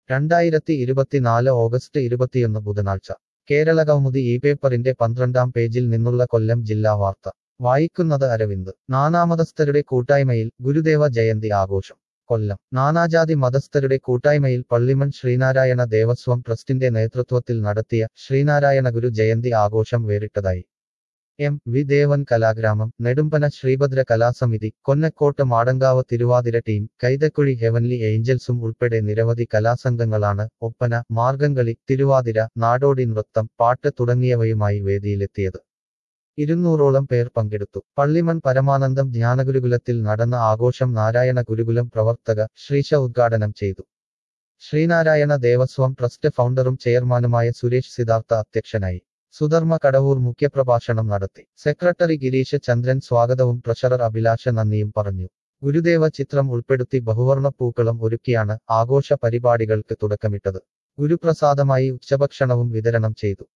രണ്ടായിരത്തി ഇരുപത്തിനാല് ഓഗസ്റ്റ് ഇരുപത്തിയൊന്ന് ബുധനാഴ്ച കേരള കൗമുദി ഈ പേപ്പറിന്റെ പന്ത്രണ്ടാം പേജിൽ നിന്നുള്ള കൊല്ലം ജില്ലാ വാർത്ത വായിക്കുന്നത് അരവിന്ദ് നാനാമതസ്ഥരുടെ കൂട്ടായ്മയിൽ ഗുരുദേവ ജയന്തി ആഘോഷം കൊല്ലം നാനാജാതി മതസ്ഥരുടെ കൂട്ടായ്മയിൽ പള്ളിമൺ ശ്രീനാരായണ ദേവസ്വം ട്രസ്റ്റിന്റെ നേതൃത്വത്തിൽ നടത്തിയ ശ്രീനാരായണ ഗുരു ജയന്തി ആഘോഷം വേറിട്ടതായി M V Devan Kalagramam Nedumpana Sreebhadra Kalasamithi Konnakkottu Madankavu Thiruvathira team Kaithakuzhi heavenly ഏഞ്ചൽസും ഉൾപ്പെടെ നിരവധി കലാസംഘങ്ങളാണ് ഒപ്പന മാർഗംകളി തിരുവാതിര നാടോടി നൃത്തം പാട്ട് തുടങ്ങിയവയുമായി വേദിയിലെത്തിയത് ഇരുന്നൂറോളം പേർ പങ്കെടുത്തു പള്ളിമൺ പരമാനന്ദം ജ്ഞാനഗുരുകുലത്തിൽ നടന്ന ആഘോഷം നാരായണ ഗുരുകുലം പ്രവർത്തക ശ്രീശ ഉദ്ഘാടനം ചെയ്തു ശ്രീനാരായണ ദേവസ്വം ട്രസ്റ്റ് ഫൗണ്ടറും ചെയർമാനുമായ സുരേഷ് സിദ്ധാർത്ഥ അധ്യക്ഷനായി സുധർമ്മ കടവൂർ മുഖ്യപ്രഭാഷണം നടത്തി സെക്രട്ടറി ഗിരീഷ് ചന്ദ്രൻ സ്വാഗതവും ട്രഷറർ അഭിലാഷ നന്ദിയും പറഞ്ഞു ഗുരുദേവ ചിത്രം ഉൾപ്പെടുത്തി ബഹുവർണ പൂക്കളം ഒരുക്കിയാണ് ആഘോഷ പരിപാടികൾക്ക് തുടക്കമിട്ടത് ഗുരുപ്രസാദമായി ഉച്ചഭക്ഷണവും വിതരണം ചെയ്തു